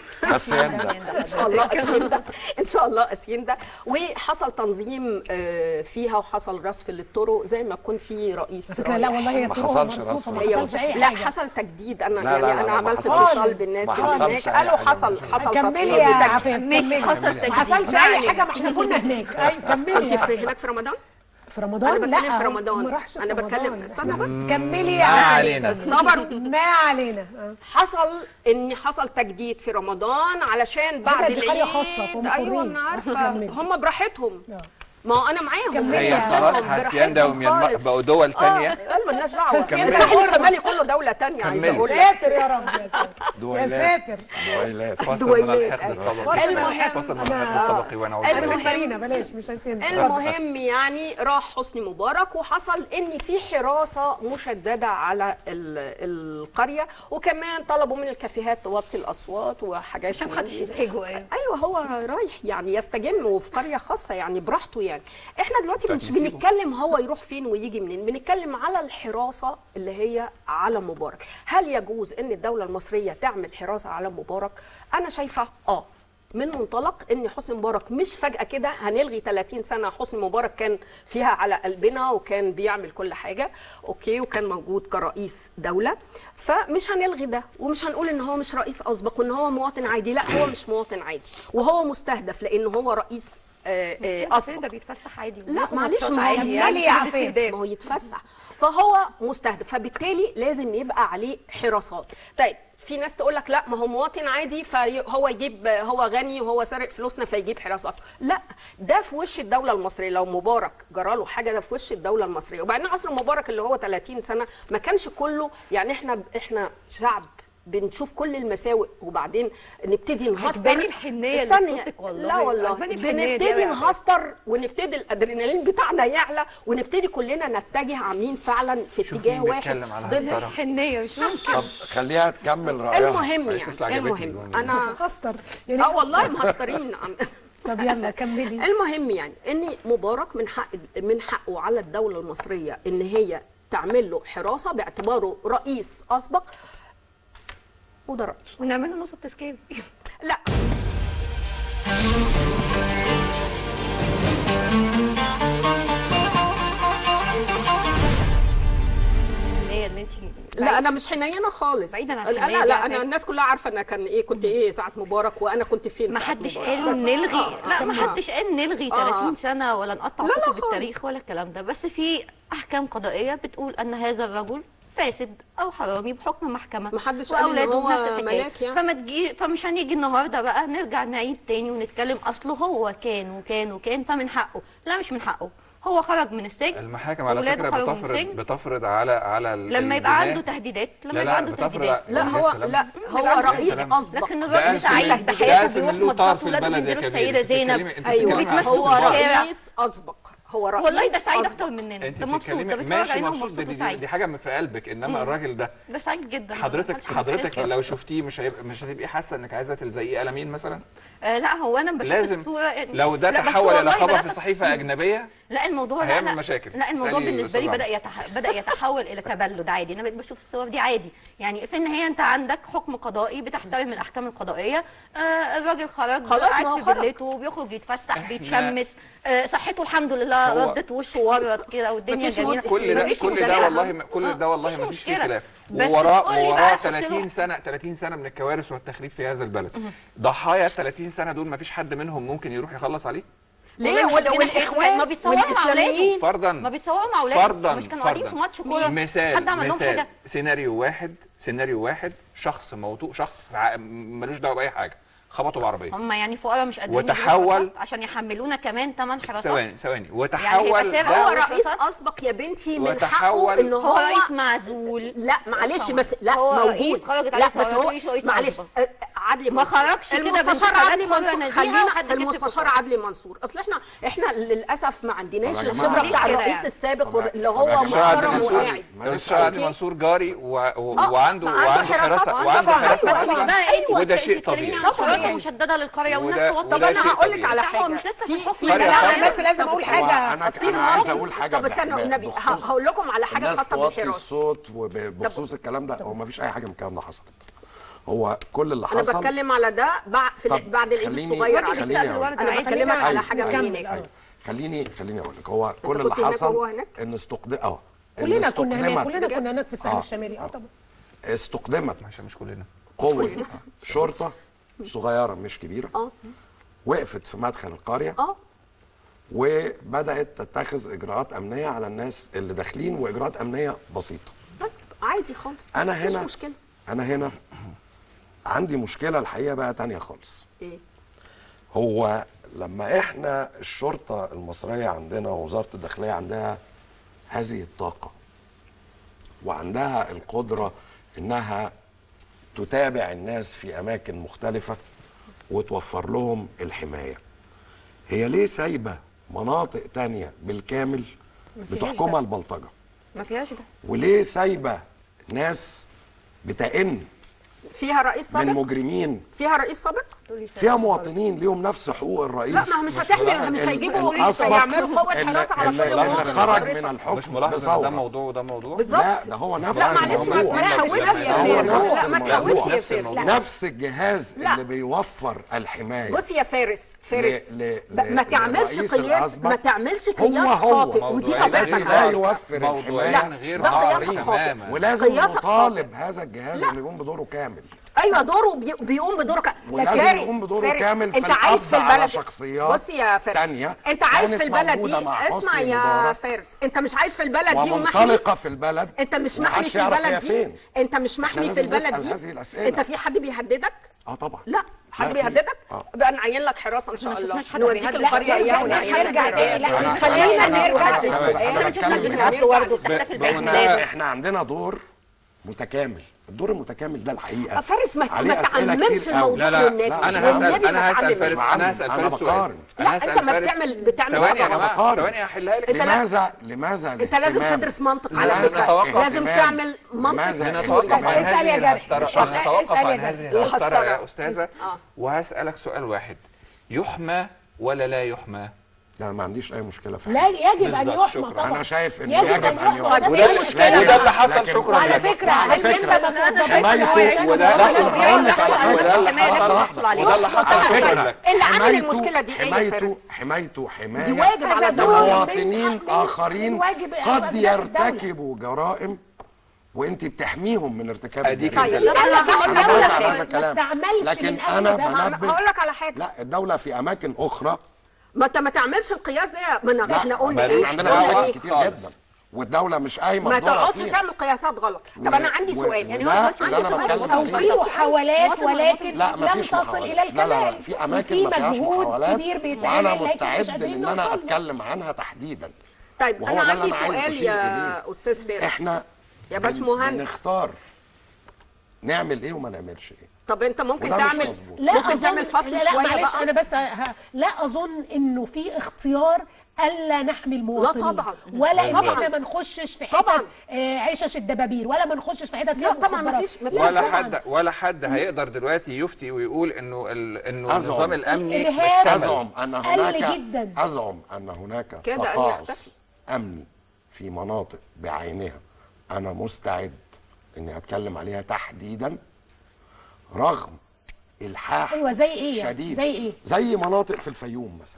اسيندا ان شاء الله اسيندا ان شاء الله اسيندا وحصل تنظيم آه، فيها وحصل رصف للطرق زي ما يكون في رئيس على فكره لا رايح. والله هي ما طرق حصلش مرصوفة، رسم. ما هي حصلش اي لا حاجه حصل تجديد انا لا، يعني لا، انا لا، ما عملت حصلش. اتصال بالناس ما اللي حصلش هناك أي قالوا حاجة. حصل حصل كملي تطهير يا بتجديد. عفيف مش كملي حصل ما حصلش تجديد. اي حاجه ما احنا كنا هناك اي كملي انت يا في عفيف. هناك في رمضان في رمضان انا بتكلم لا في هو رمضان ما راحش في انا بتكلم رمضان. استنى بس كملي ما يا عفيف. علينا. اصطبروا ما علينا آه. حصل ان حصل تجديد في رمضان علشان بعد دي قرية العيد خاصة، فهم ايوه حرين. انا عارفه كملي. هم براحتهم آه. ما هو انا معاهم كملي هي يا خلاص براحتهم هاسيندا وميانمار خالص. بقوا دول تانية اه قال مالناش دعوه كملي. الساحل الشمالي كله دوله تانية عايزه كملي. اقول لك ساتر يا رب يا ساتر يا دويلات ساتر دويلات فصل من دويلات. الحقد الطبقي فصل من المهم- فصل من أنا- الحقد الطبقي ونعود المهم- إليه. انا مارينا بلاش مش هاسيندا المهم يعني راح حسني مبارك وحصل ان في حراسه مشدده على ال- القريه وكمان طلبوا من الكافيهات توطي الاصوات وحاجات عشان من محدش دي. يزعجه يعني ايوه هو رايح يعني يستجم وفي قريه خاصه يعني براحته يعني احنا دلوقتي مش نسيبه. بنتكلم هو يروح فين ويجي منين بنتكلم على الحراسه اللي هي على مبارك هل يجوز ان الدوله المصريه تعمل حراسه على مبارك انا شايفه اه من منطلق ان حسني مبارك مش فجاه كده هنلغي 30 سنه حسني مبارك كان فيها على قلبنا وكان بيعمل كل حاجه اوكي وكان موجود كرئيس دوله فمش هنلغي ده ومش هنقول ان هو مش رئيس اسبق وان هو مواطن عادي لا هو مش مواطن عادي وهو مستهدف لان هو رئيس آه، آه، ده اسبق بيتفسح عادي لا وبياخد معلش ماتشات ما هو عادي يعني يا عفان. يتفسح ما هو يتفسح فهو مستهدف فبالتالي لازم يبقى عليه حراسات طيب في ناس تقول لك لا ما هو مواطن عادي فهو يجيب هو غني وهو سارق فلوسنا فيجيب حراسات لا ده في وش الدوله المصريه لو مبارك جراله حاجه ده في وش الدوله المصريه وبعدين عصر مبارك اللي هو 30 سنه ما كانش كله يعني احنا احنا شعب بنشوف كل المساوئ وبعدين نبتدي نهستر عجباني الحنية اللي استني في صوتك والله. لا والله عجباني الحنية دي أوي بنبتدي يا عفان. نهستر ونبتدي الادرينالين بتاعنا يعلى ونبتدي كلنا نتجه عاملين فعلا في شوف اتجاه مين واحد بيتكلم على ضد هسترة. حنيه مش ممكن طب خليها تكمل رايها المهم معلش، أصل يعني عجبتني المهم الجملة دي. انا هستر يعني اه والله مهسترين عم- طب يلا كملي المهم يعني ان مبارك من حق من حقه على الدوله المصريه ان هي تعمل له حراسه باعتباره رئيس اسبق وده رايي ونعمل له نص تذكير لا هي اللي انت لا انا مش حنينه خالص بعيداً عن لا الحنية لا, دي لا عفان. انا الناس كلها عارفه انا كان ايه كنت ايه ساعه مبارك وانا كنت فين ما ساعة حدش مبارك. قال بس- نلغي آه، لا آه. ما حدش قال نلغي آه. 30 سنه ولا نقطع لا، لا كتب خالص. التاريخ ولا الكلام ده بس في احكام قضائيه بتقول ان هذا الرجل فاسد او حرامي بحكم محكمه ما حدش قال إن واولاده هو بنفس الحكايه ملاك يعني. فما تجي فمش هنيجي النهارده بقى نرجع نعيد تاني ونتكلم اصله هو كان وكان وكان فمن حقه لا مش من حقه هو خرج من السجن المحاكم على وولاده فكره خرجوا من بتفرض السجن. بتفرض على على ال- لما يبقى الجناة. عنده تهديدات لما لا يبقى لا عنده بتفرض تهديدات على- لا يا هو سلام. لا هو يا رئيس سلام. اسبق لكن ده الراجل ألف سعيد من- ده بحياته ألف من بيروح له طار ماتشات في ولاده البلد يا بينزلوا كبير. السيده أنت زينب بتتكلمي- أنت ايوه بتتكلمي على هو أسلوب الشارع. رئيس اسبق هو رئيس والله ده سعيد أسبق. اكتر مننا انت ده مبسوط ده بتتكلمي بيتفرج ماشي علينا مبسوط ومبسوط دي, دي, وسعيد دي حاجه في قلبك انما الراجل ده ده سعيد جدا حضرتك محدش حضرتك متخيل. لو شفتيه مش هيبقى مش هتبقي حاسه انك عايزه تلزقيه قلمين مثلا آه لا هو انا بشوف لازم الصوره يعني لو ده لا، بس تحول الى والله خبر بدأت في صحيفه اجنبيه لا الموضوع لا هيعمل لا مشاكل. لا الموضوع اسألي بالنسبه لي الأستاذ بدا يتح... بدا يتحول الى تبلد عادي انا بقيت بشوف الصور دي عادي يعني في النهايه انت عندك حكم قضائي بتحترم الاحكام القضائيه آه الراجل خرج خلاص، قاعد ما هو في خرج. فيلته بيخرج يتفسح إحنا- بيتشمس آه صحته الحمد لله هو- ردت وشه ورد كده والدنيا مفيش جميله مد- كل ده مفيش كل مشكلة. ده والله ما كل آه، ده والله مفيش ما فيش فيه مشكلة. خلاف بس ووراه تقول لي بقى ووراه حط له- 30 سنه 30 سنه من الكوارث والتخريب في هذا البلد ضحايا ال 30 سنه دول ما فيش حد منهم ممكن يروح يخلص عليه ليه والله وال- محتاجين والاخوان ما بيتصوروا مع والاسلاميين فرضا ما بيتصوروا مع اولادهم فرضا مش كانوا قاعدين في ماتش كوره مثال حد عمل لهم مثال حاجه سيناريو واحد سيناريو واحد شخص موضوع شخص ع- ملوش دعوه باي حاجه خبطوا بعربيه هم يعني فقراء مش قادرين يجيبوا وتحول- حراسات عشان يحملونا كمان ثمن حراسات ثواني ثواني هيبقى وتحول سابق ده هو أول رئيس حراسات. اسبق يا بنتي من وتحول- حقه ان هو هو رئيس معزول لا معلش طبعاً. بس لا هو رئيس موجود خرجت عليه لا بس ثورة، هو مفيش رئيس معلش أسبق. آه، عدلي ما منصور خرجش كده المستشار بانتخابات عدلي حرة منصور نزيهة خلينا وحد كسب المستشار القرار. عدلي منصور اصل احنا احنا للاسف ما عندناش طب يا الخبره جماعة. بتاع كده الرئيس يعني. السابق طب- اللي طب هو يا جماعة محترم ده وقاعد ما لسه الشارع عندي عدلي منصور جاري و... و... آه، وعنده عنده وعنده حراسة. حراسه آه، وعنده طبعاً. حراسه أيوة، مش أصلاً. بقى ايه وده شيء بتتكلمي طبيعي عن طبعاً. حراسه مشدده للقريه وده- والناس توطي وده طب انا شيء هقول لك طبيعي. على لا، هو حاجه مش لسه في في الحكم في قرية لا خاصة. انا بس لازم اقول هو حاجه انا في انا عايز الماضي اقول حاجه طب بس انا ب- النبي بخصوص هقول لكم على حاجه الناس خاصه توطي بالحراسه الصوت وبخصوص الكلام ده هو ما فيش اي حاجه من الكلام ده حصلت هو كل اللي انا حصل بتكلم على ده بعد في طب بعد العيد خليني- الصغير على خليني فكره أقول. انا خلينا- بكلمك على أيوة. حاجه من كمل. هناك أيوة. خليني خليني اقول لك هو كل اللي كنت هناك حصل وهو هناك؟ ان استقدم اه إن كلنا كنا هناك استقدمت- كلنا كنا هناك في الساحل آه. الشمالي اه طبعا استقدمت عشان مش كلنا قوه شرطه صغيره مش كبيره اه وقفت في مدخل القريه اه وبدات تتخذ اجراءات امنيه على الناس اللي داخلين واجراءات امنيه بسيطه طيب عادي خالص انا مفيش هنا مشكله انا هنا عندي مشكله الحقيقه بقى تانية خالص ايه هو لما احنا الشرطه المصريه عندنا ووزاره الداخليه عندها هذه الطاقه وعندها القدره انها تتابع الناس في اماكن مختلفه وتوفر لهم الحمايه هي ليه سايبه مناطق تانية بالكامل بتحكمها البلطجه ما فيهاش ده وليه سايبه ناس بتئن فيها رئيس من سابق مجرمين فيها رئيس سابق فيها مواطنين ليهم نفس حقوق الرئيس لا ما هو مش هتحمي مش ال- هيجيبوا الأسبق يعملوا قوه اللي- حراسه على اللي- كل اللي مواطن خرج بحريته. من الحكم مش ملاحظ ان ده بثورة. موضوع وده موضوع بالظبط لا ده هو نفس لا معلش ما الموضوع. ما تحاولش نفس يا الموضوع. فارس لا ما نفس تحاولش الموضوع. يا فارس لا نفس الجهاز لا. اللي بيوفر الحمايه بص يا فارس فارس ل- ل- ب- ما ل- تعملش للرئيس قياس الأسبق. ما تعملش هو قياس هو. خاطئ ودي موضوعين طبيعه غير لا بعض. الحال يوفر موضوعين الحمايه غير ده بعض قياسك خاطئ. تماما ولازم قياسك نطالب خاطئ. هذا الجهاز لا. انه يقوم بدوره كامل ايوه دوره بي- بيقوم بدوره ك... ولازم فارس- يقوم بدوره فارس، كامل في انت عايش في القبض على البلد شخصيات بص يا فارس تانية انت عايش كانت في البلد موجودة دي مع حسني اسمع يا مبارك فارس انت مش عايش في البلد دي ومحمي ومنطلقه في البلد انت مش محمي ومحدش في يعرف البلد هي دي فين انت مش محمي في لازم البلد نسأل دي هذه الأسئلة. انت في حد بيهددك اه طبعا لا حد لا، في. بيهددك آه. بقى نعين لك حراسه ان شاء ما الله شفناش حد نوريك بيهدد. القريه لا، اياها نرجع- ونعين نرجع لك تاني. لا، حراسة. أنا- خلينا أنا- أنا- نرجع أنا- للسؤال أنا احنا بتكلم بنشوف بجد. الاكل ورد ب- وبتحتفل بعيد بمناسبة- ميلاده احنا عندنا دور متكامل الدور المتكامل ده الحقيقه فارس ما عليه ما أسئلة تعممش كتير قوي. الموضوع لا لا للنبي. انا والنبي هسال ما انا هسال تعممش. فارس انا هسال أنا فارس سؤال بقارن. لا، انا أنت هسال ما فارس بتعمل- بتعمل ثواني يا غلط. جماعه بقارن. ثواني هحلها لك أنت لا- لماذا لماذا انت لازم الاهتمام؟ تدرس منطق على لماذا فكره نتوقف لازم اهتمام؟ تعمل منطق لماذا سوري. لنتوقف عن اسأل يا هذه جاري. الهسترة اسأل- نتوقف اسأل يا عن جاري. هذه الهسترة الهسترة. يا أستاذة آه. وهسألك سؤال واحد يحمى ولا لا يحمى؟ لا ما عنديش اي مشكله في لا حاجة. يجب ان بالظبط، يحمى شكراً. طبعا انا شايف ان يجب يجب أن ان يحمى. يحمى طب وده إيه اللي المشكلة؟ وده اللي حصل لكن- شكرا وعلى لك فكره على هل فكرة، انت ما أنا- أنا ترتبطش حمايته- وعشان وده- ولا لا، غيرك؟ هقول لك على ولا حاجة. وده اللي الحماية لازم حصل نحصل عليها. وده اللي حصل على شكرا فكرة لك اللي عمل حمايته- المشكله دي ايه يا حمايته فارس حمايته حمايه دي واجب على هذا الدولة. دور مواطنين من- اخرين من واجب قد أبناء الدولة. يرتكبوا جرائم وانت بتحميهم من ارتكاب أديك الجريمه أنت. طيب انا هقول لك أنا على بوافق حاجه على هذا الكلام. ما تعملش لكن من أجل انا ده. بنبه هقول لك على حاجه لا الدوله في اماكن اخرى ما انت ما تعملش القياس ده ما أنا- لا احنا قلنا ملوش ايه عندنا دعوة قلنا مشاكل ايه كتير خالص. جدا والدوله مش قايمه ما بدورها تقعدش فيها. تعمل قياسات غلط طب و- انا عندي و- سؤال يعني وده هو اللي عندي أنا سؤال بتكلم او عليه. في محاولات مواطن- ولكن لا ما لم فيش تصل محاولات. الى لا الكمال لا لا في اماكن وفي ما فيهاش مجهود محاولات كبير بيتعمل وانا لكن مش مستعد قادرين ان انا نوصل له. اتكلم عنها تحديدا طيب وهو انا ده اللي عندي أنا عايز سؤال أشير يا إليه. استاذ فارس احنا يا بن- باشمهندس بنختار نعمل ايه وما نعملش ايه طب انت ممكن وده مش تعمل مظبوط. لا ممكن أظن- تعمل فصل لا لا شويه معلش بقى انا بس ه... لا اظن انه في اختيار الا نحمي المواطنين طبعاً. ولا ان طبعاً. احنا ما نخشش في حتت طبعاً. آه، عشش الدبابير ولا ما نخشش في حتت لا فيها طبعاً مخدرات. مفيش- مفيش لا ولا طبعاً. حد ولا حد هيقدر دلوقتي يفتي ويقول انه ال... انه أزعم. النظام الامني الإرهاب مكتمل ازعم ان قل هناك جداً. ازعم ان هناك كده أن تقاعس يختفي. امني في مناطق بعينها انا مستعد اني اتكلم عليها تحديدا رغم الحاح ايوه زي ايه يعني؟ شديد زي ايه زي مناطق في الفيوم مثلا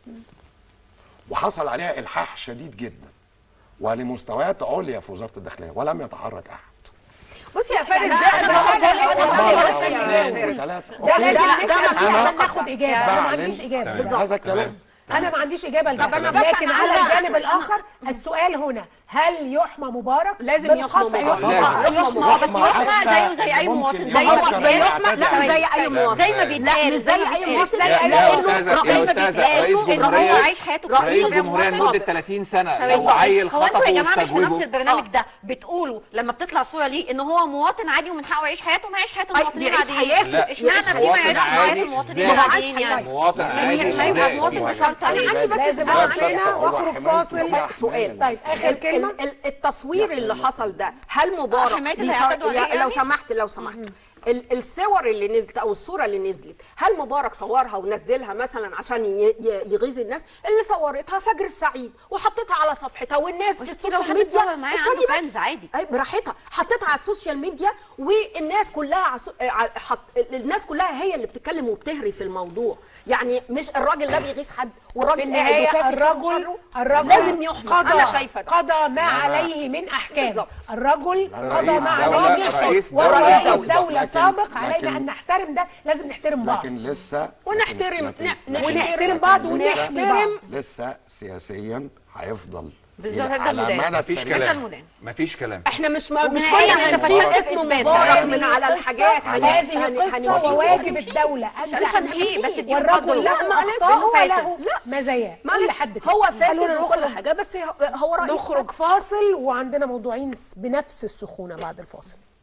وحصل عليها الحاح شديد جدا ولمستويات عليا في وزاره الداخليه ولم يتحرك احد بص يا فارس لا، ده أنا انا بقول بقول لك لك أنا يا بقول فارس لك يا أنا فارس. ثلاثة ده أوكي. لازم ده- نسال ده فيه مفيش عشان ناخد اجابه انا ما بعلن- عنديش اجابه تمام. هذا الكلام انا ما عنديش اجابه طب أنا لده بس لكن أنا على عايزة الجانب أسأل. الاخر السؤال هنا هل يحمى مبارك لازم بالقطع يحمى مبارك. يحمى لازم. يحمى يحمى بس يحمى يحمى حتى زيه زي اي ممكن مواطن يحمى زي هو يحمى ما يحمى يعتدي لا عليه. زي اي لا، مواطن زي ما لا، بيتقال مش زي اي مواطن يا- يا لانه أستاذة- يا رئيس أستاذة، لأنه رئيس ان هو جمهورية عايش حياته رئيس رئيس جمهوريه مواطن. لمده 30 سنه ثواني. لو عيل هو انتوا خطفه يا جماعه مش في نفس واستجوبه البرنامج ده بتقولوا لما بتطلع صوره ليه ان هو مواطن عادي ومن حقه يعيش حياته ما يعيش حياه المواطنين يعيش العاديين حياته. لا، اشمعنى يعيش دي ما مواطن يعيش حياه عادي المواطنين إزاي؟ العاديين يعني مواطن ما عادي هي مش هيبقى إزاي؟ مواطن بشرط انا عليه عندي بس لازم انا أعرف عندي هنا هو واخرج حماية فاصل السلاح سؤال من طيب اخر ال- كلمه ال- ال- التصوير اللي حصل ده هل مبارك حماية اللي بيصور- هيعتدوا عليه يا- يعني؟ لو سمحت لو سمحت ال- الصور اللي نزلت او الصوره اللي نزلت هل مبارك صورها ونزلها مثلا عشان ي- ي- يغيظ الناس اللي صورتها فجر السعيد وحطيتها على صفحتها والناس في بس السوشيال لو حد ميديا اتصور معاه استني عنده بس. فانز عادي. اي براحتها حطيتها على السوشيال ميديا والناس كلها عسو... ع- حط... الناس كلها هي اللي بتتكلم وبتهري في الموضوع يعني مش الراجل لا بيغيظ حد في والراجل قاعد النهايه وكافي خيره الرجل وشره. الرجل لازم يحمى قضى انا شايفه ده. قضى ما عليه من احكام بالظبط. الرجل قضى رئيس ما دولة- عليه من حكم رئيس دولة ورئيس أسبق. دوله لكن- سابق علينا لكن- ان نحترم ده لازم نحترم بعض لكن لسه ونحترم- لكن- ن- لكن- ونحترم بعض لسه- ونحمي بعض لسه سياسيا هيفضل بالظبط، إلى- ده على المدان. مدى مفيش التاريخ. كلام المدان. مفيش كلام احنا مش ما مش ومن كل أي ما حتة نشيل فاتت اسم إثبات. مبارك هذه من على قصة- الحاجات هن- هذه هن- قصة هنوقف. وواجب الدولة أن مش هنحيه، بس تحميه دي والرجل بتفضل. له لا، معلش، أخطاء هو وله فاسد. مزايا كل معلش حد كده. هو فاسد خلونا وكل نخرج- حاجه بس هو رئيس نخرج فاصل وعندنا موضوعين بنفس السخونة بعد الفاصل